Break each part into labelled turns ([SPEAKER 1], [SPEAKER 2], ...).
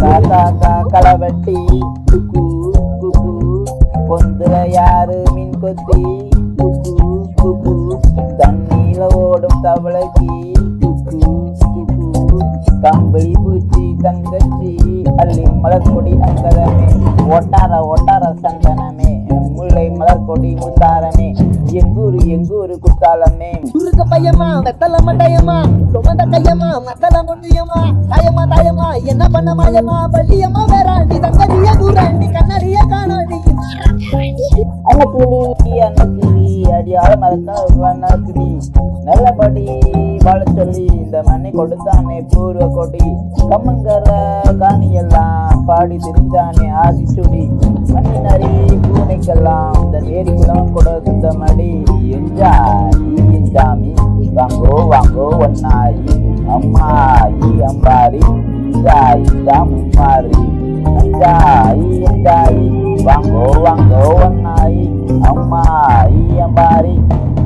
[SPEAKER 1] காக்கா கா களவட்டி குக்கு குக்கு பொந்துல யாரு மீன் கொத்தி குக்கு குக்கு தண்ணியில ஓடும் தவளைக்கு குக்கு குக்கு கம்பளி பூச்சி தங்கச்சி அள்ளி மலர்கொடி அங்கதமே ஒட்டார ஒட்டார சந்தனமே முல்லை மலர்கொடி முத்தாரமே எங்கூரு எங்கூரு குத்தாலமே
[SPEAKER 2] உருக்க பையமா வெத்தல மட்டையம்மா சுமந்த கையம்மா மத்தல முண்டியம்மா தாயம்மா தாயம்மா என்ன பண்ண மாயம்மா பள்ளியம்மா வேறாண்டி தங்கடிய தூராண்டி கண்ணடிய காணாண்டி
[SPEAKER 1] அன்னக்கிளி அன்னக்கிளி அடியால மறக்க வண்ணக்கிளி நல்லபடி வாழ சொல்லி இந்த மண்ணை கொடுத்தானே பூர்வ கொடி கம்மங்கர காணியெல்லாம் பாடி திரிஞ்சானே ஆதிச்சுடி மண்ணினரி பூனைக்கெல்லாம் இந்த நேரி குளம் கொடுத்த மடி எஞ்சாயி எஞ்சாமி வாங்கோ வாங்கோ ஒன்னாயி அம்மாயி அம்பாரி இந்தாயி மும்மாரி அஞ்சாயி அஞ்சாயி வாங்கோ வாங்கோ ஒன்னாயி அம்மாயி அம்பாரி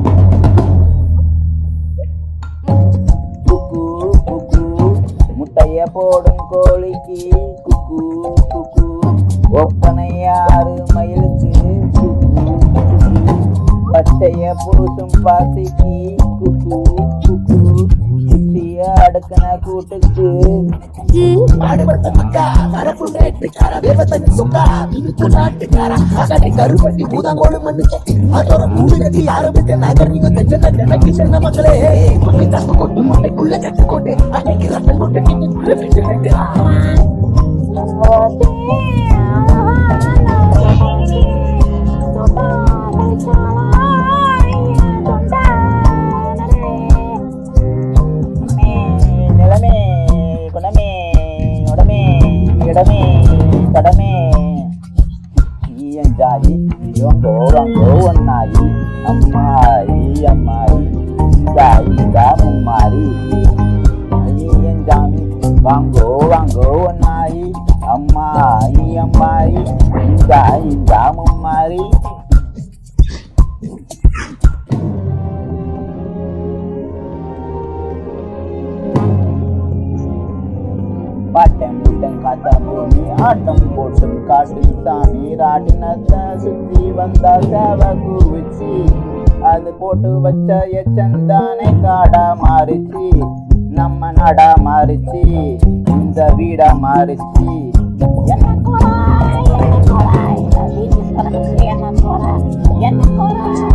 [SPEAKER 1] குக்கு குக்கு முட்டைய போடும் கோழிக்கு குக்கு குக்கு ஒப்பனை யாரு மயிலுக்கு குக்கு குக்கு பச்சைய பூசும் பாசிக்கு குக்கு குக்கு குச்சிய அடுக்கின கூட்டுக்கு
[SPEAKER 2] ஆடுபட்ட மக்கா கரப்பு நேட்டுக்கார வேவத்தனி சொக்கா இதுக்கு நாட்டுக்கார அகட்டி கருப்பட்டி பூதாங்கோடு மண்ணு கட்டி அதோட கூடு கட்டி ஆரம்பித்த நகர் நீங்க தெச்சன எனக்கு சின்ன மக்களே மண்ணை தப்பு கொண்டு மண்டைக்குள்ள கட்டு கொண்டு அன்னைக்கு ரத்தம் கொண்டு கிட்டுக்குள்ள பிடிச்சு கட்டு
[SPEAKER 1] நிலமே குணமே உடமே இடமே கடமே ஈயஞ்சாயி இவங்கோ வாங்கோ ஒன்னாயி அம்மாயி அம்மாயி இந்தாயி இந்தா மும்மாரி ஈயஞ்சாமி வாங்கோ வாங்கோ ஒன்னாயி அம்மாயி அம்மாயி இந்தாயி இந்தா மும்மாரி பாட்டம் முட்டம் காத்தா பூமி ஆட்டம் போட்டும் காட்டும் சாமி ராட்டினத்தை சுத்தி வந்தா சேவ கூவிச்சு அது போட்டு வச்ச எச்சந்தானே காடா மாறிச்சு நம்ம நாடா மாறிச்சு இந்த வீடா மாறிச்சு என்ன கோலா என்ன கோலா இந்த வீட்டு என்ன கோலா என்ன கோலா